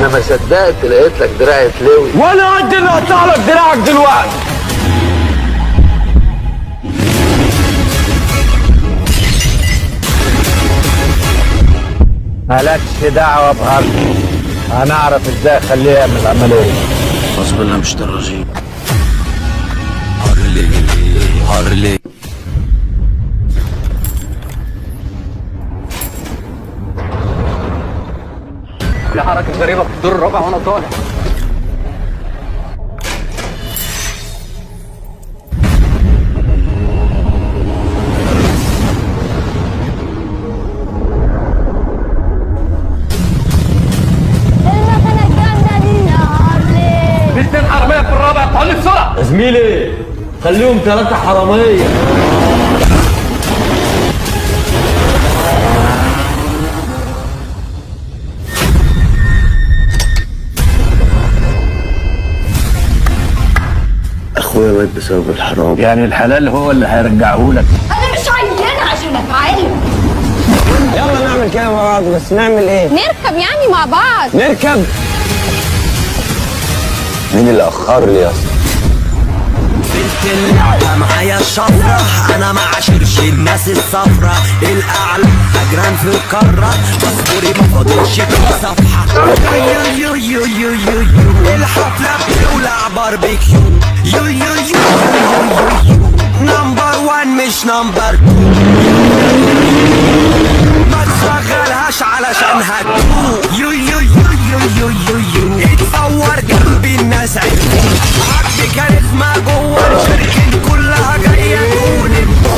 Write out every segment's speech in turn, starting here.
انا ما صدقت لقيت لك دراعة لوي وانا قد اللي اقطع لك دراعك دلوقتي مالكش دعوة بهرب انا اعرف ازاي اخليه يعمل العملية غصب الله مش الرجيم هارلي هارلي في حركة غريبة في الدور الرابع وانا طالع المكنة الجامدة دي يا هارلي في اتنين حرامية في الرابع تعالي بسرعة يا زميلي خليهم ثلاثة حرامية اخويا مات بسبب الحرام يعني الحلال هو اللي هيرجعه لك أنا مش عيانة عشان أتعلم يلا نعمل كده مع بعض بس نعمل ايه؟ نركب يعني مع بعض نركب مين اللي اخر لي اصلا اللعبة معايا الشفرة أنا ما عاشرش الناس الصفرة الأعلى أجران في القارة باسبوري ما فاضلش في صفحة يو يو يو يو يو يو الحفلة بتولع باربيكيو يو يو يو يو يو يو نمبر وان مش نمبر تو ما تشغلهاش علشان هتو يو يو يو يو يو يو يو اتصور جنبي الناس عرفوا عبد كاريزما جوه الشركة كلها جاية تقول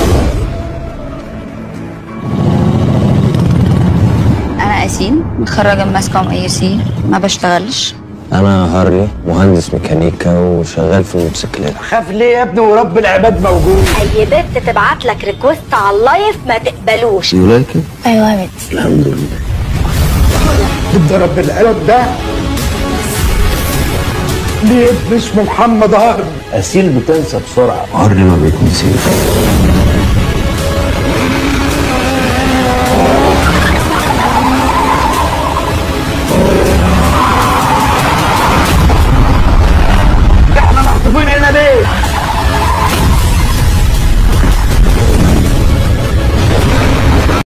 انا اسين متخرجه من ماسكوم اي سي ما بشتغلش انا هارلي مهندس ميكانيكا وشغال في الموتوسيكلات خاف ليه يا ابني ورب العباد موجود أي بنت تبعت لك ريكوست على اللايف ما تقبلوش يو لايك ايوه يا بنت الحمد لله ده رب القلب ده ليه ابن اسمه محمد هارم أسيل بتنسى بسرعة هارلي ما بيتنسيش